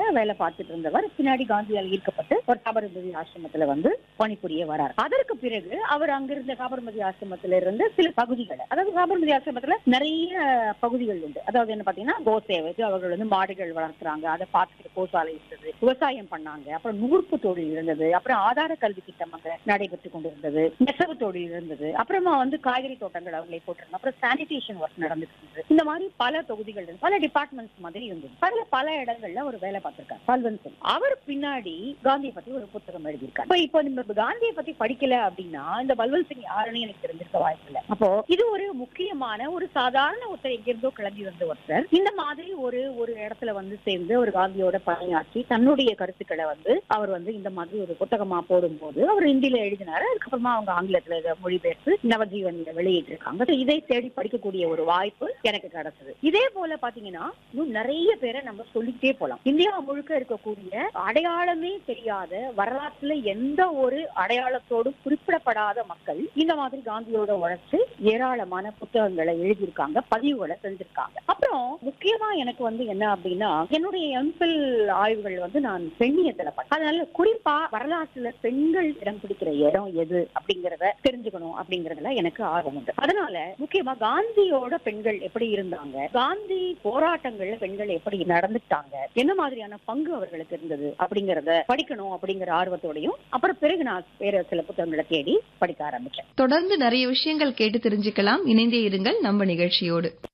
வேலை பார்த்துட்டு இருந்தவர் பின்னாடி காந்தியால் ஈர்க்கப்பட்டு ஒரு சாபர்மதி ஆசிரமத்துல வந்து பணிபுரிய வரார் அதற்கு பிறகு அவர் அங்கிருந்த சாபர்மதி ஆசிரமத்துல இருந்து சில பகுதிகளை அதாவது சாபர்மதி ஆசிரமத்துல நிறைய பகுதிகள் உண்டு அதாவது என்ன பாத்தீங்கன்னா கோசேவை அவர்கள் வந்து மாடுகள் வளர்க்குறாங்க அதை பார்த்துட்டு கோசாலை இருந்தது விவசாயம் பண்ணாங்க அப்புறம் நூற்பு தொழில் இருந்தது அப்புறம் ஆதார கல்வி திட்டம் அங்க நடைபெற்று கொண்டிருந்தது நெசவு தொழில் இருந்தது அப்புறமா வந்து காய்கறி தோட்டங்கள் அவங்களே போட்டிருந்தாங்க அப்புறம் சானிடேஷன் ஒர்க் நடந்துட்டு இருந்தது இந்த மாதிரி பல தொகுதிகள் இருந்தது பல டிபார்ட்மெண்ட்ஸ் மாதிரி இருந்தது அதுல பல இடங்கள்ல ஒரு வேலை பார்த்திருக்காரு பல்வந்த் சிங் அவர் பின்னாடி காந்தியை பத்தி ஒரு புத்தகம் எழுதியிருக்காரு இப்ப இப்போ நம்ம காந்தியை பத்தி படிக்கல அப்படின்னா இந்த பல்வந்த் சிங் யாருன்னு எனக்கு தெரிஞ்சிருக்க வாய்ப்பு இல்லை அப்போ இது ஒரு முக்கியமான ஒரு சாதாரண ஒருத்தர் எங்கிருந்தோ கிளம்பி வந்த ஒருத்தர் இந்த மாதிரி ஒரு ஒரு இடத்துல வந்து சேர்ந்து ஒரு காந்தியோட பணியாற்றி தன்னுடைய கருத்துக்களை வந்து அவர் வந்து இந்த மாதிரி ஒரு புத்தகமா போடும்போது அவர் ஹிந்தியில எழுதினாரு அதுக்கப்புறமா அவங்க ஆங்கிலத்துல இதை மொழிபெயர்த்து நவஜீவன்ல வெளியிட்டு இருக்காங்க So இதை தேடி படிக்கக்கூடிய ஒரு வாய்ப்பு எனக்கு கிடைச்சது இதே போல பாத்தீங்கன்னா இன்னும் நிறைய பேரை நம்ம சொல்லிக்கிட்டே போலாம் இந்தியா முழுக்க இருக்கக்கூடிய அடையாளமே தெரியாத வரலாற்றுல எந்த ஒரு அடையாளத்தோடும் குறிப்பிடப்படாத மக்கள் இந்த மாதிரி காந்தியோட உழைச்சு ஏராளமான புத்தகங்களை எழுதியிருக்காங்க பதிவுகளை செஞ்சிருக்காங்க அப்புறம் முக்கியமா எனக்கு வந்து என்ன அப்படின்னா என்னுடைய எம்பில் ஆய்வுகள் வந்து நான் பெண்ணியத்துல பண்ணேன் அதனால குறிப்பா வரலாற்றுல பெண்கள் இடம் பிடிக்கிற இடம் எது அப்படிங்கறத தெரிஞ்சுக்கணும் அப்படிங்கறதுல எனக்கு ஆர்வம் உண்டு அதனால முக்கியமா காந்தியோட பெண்கள் எப்படி இருந்தாங்க காந்தி போராட்டங்கள்ல பெண்கள் எப்படி நடந்துட்டாங்க என்ன மாதிரியான பங்கு அவர்களுக்கு இருந்தது அப்படிங்கறத படிக்கணும் அப்படிங்கிற ஆர்வத்தோடையும் அப்புறம் பிறகு நான் வேற சில புத்தகங்களை தேடி படிக்க ஆரம்பிச்சேன் தொடர்ந்து நிறைய விஷயங்கள் கேட்டு தெரிஞ்சுக்கலாம் இணைந்தே இருங்கள் நம்ம நிகழ்ச்சியோடு